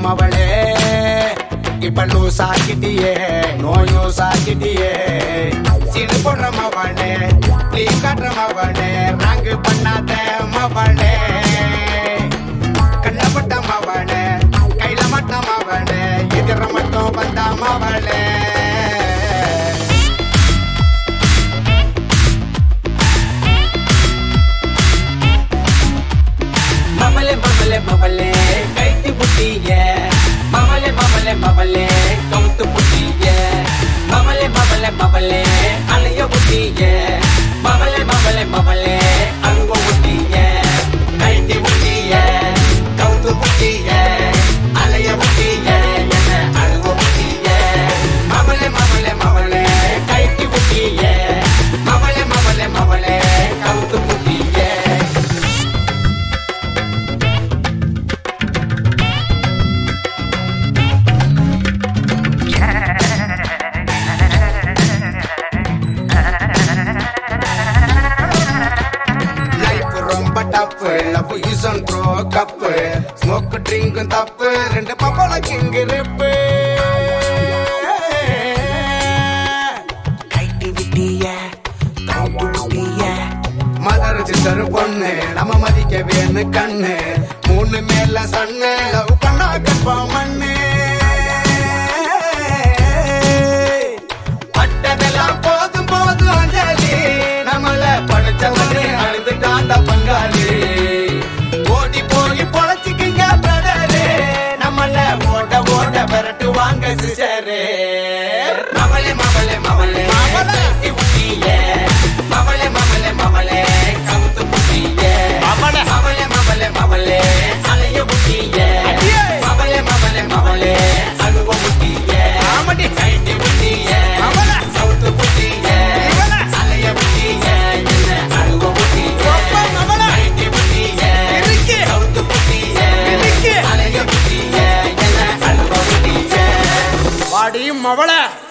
மவளே இப்ப லூஸ் ஆக்கிட்டியே no use ஆக்கிட்டியே சீனு போடுற மவளே நீ காட்டுற மவளே ராங்கு பண்ணாத மவளே கண்ணப்பட்ட மவளே கையில மட்டும் மவளே எதிர மட்டும் வந்த மவளே மவளே மவளே மவளே கைத்தி புட்டிய மவளே மவளே மவளே கவுத்து புட்டிய மவளே மவளே மவளே அலைய புட்டிய மவளே மவளே மவளே அங்க புட்டிய கைத்தி புட்டிய கவுத்து புட்டிய அலைய புட்டிய என்ன அழுவ புட்டிய மவளே மவளே மவளே கைத்தி புட்டிய மவளே மவளே மவளே கவுத்து புட்டிய லைஃப் ரொம்ப டப்பு லவ் யூஸ் அண்ட் ப்ரோ கப்பு ஸ்மோக் ட்ரிங்க் தப்பு ரெண்டு பப்பள கிங்கு ரெப்பு கைட்டு விட்டிய கவுட்டு விட்டிய மதர் சிஸ்டர் பொண்ணு நம்ம மதிக்க வேணு கண்ணு மூணு மேல சண்ணு லவ் பண்ணா கற்பா மண்ணு பட்டதெல்லாம் போதும் போதும் அஞ்சலி நம்மள படிச்சவனே அழுதுட்டாண்ட பங்காளி ஓடி போய் பொழைச்சிக்கிங்க பிரதரு நம்மள ஓட ஓட விரட்டு வாங்க சிசரே மவளே மவளே மவளே கைத்தி புட்டிய மவளே மவளே மவளே கவுத்து புட்டிய மவளே. மவளே மவளே மவளே அலைய புட்டிய அடியே. மவளே மவளே மவளே அழுவ புட்டிய ஆமாடி. கைத்தி புட்டிய மவளே. கவுத்து புட்டிய இவளே. அலைய புட்டிய என்ன அழுவ புட்டிய ஒப்ப மவளே. கைத்தி புட்டிய இருக்கு. கவுத்து புட்டிய இருக்கு. அலைய புட்டிய என்ன அழுவ புட்டிய வாடி மவள